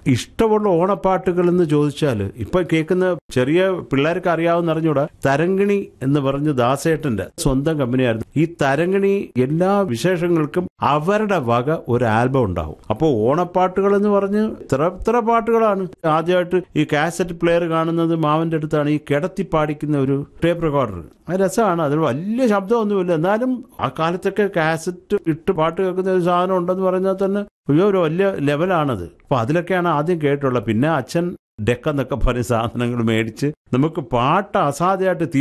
ഇഷ്ടമുള്ള ഓണപ്പാട്ടുകൾ എന്ന് ചോദിച്ചാൽ ഇപ്പൊ കേൾക്കുന്ന ചെറിയ പിള്ളേർക്ക് അറിയാവുന്ന അറിഞ്ഞൂടാ തരങ്കിണി എന്ന് പറഞ്ഞ് ദാസേട്ടന്റെ സ്വന്തം കമ്പനിയായിരുന്നു ഈ തരങ്കിണി എല്ലാ വിശേഷങ്ങൾക്കും അവരുടെ വക ഒരു ആൽബം ഉണ്ടാവും അപ്പോൾ ഓണപ്പാട്ടുകൾ എന്ന് പറഞ്ഞ് ഇത്ര ഇത്ര പാട്ടുകളാണ് ആദ്യമായിട്ട് ഈ കാസറ്റ് പ്ലെയർ കാണുന്നത് മാവന്റെ അടുത്താണ് ഈ കിടത്തി പാടിക്കുന്ന ഒരു ടേപ്പ് റെക്കോർഡർ അത് രസമാണ് അതിൽ വലിയ ശബ്ദമൊന്നുമില്ല എന്നാലും ആ കാലത്തൊക്കെ കാസറ്റ് ഇട്ട് പാട്ട് കേൾക്കുന്ന ഒരു സാധനം ഉണ്ടെന്ന് പറഞ്ഞാൽ തന്നെ അയ്യോ ഒരു വലിയ ലെവലാണത് അപ്പൊ അതിലൊക്കെയാണ് ആദ്യം കേട്ടുള്ളത് പിന്നെ അച്ഛൻ ഡെക്ക് എന്നൊക്കെ പറഞ്ഞ സാധനങ്ങൾ മേടിച്ച് നമുക്ക് പാട്ട് അസാധ്യമായിട്ട്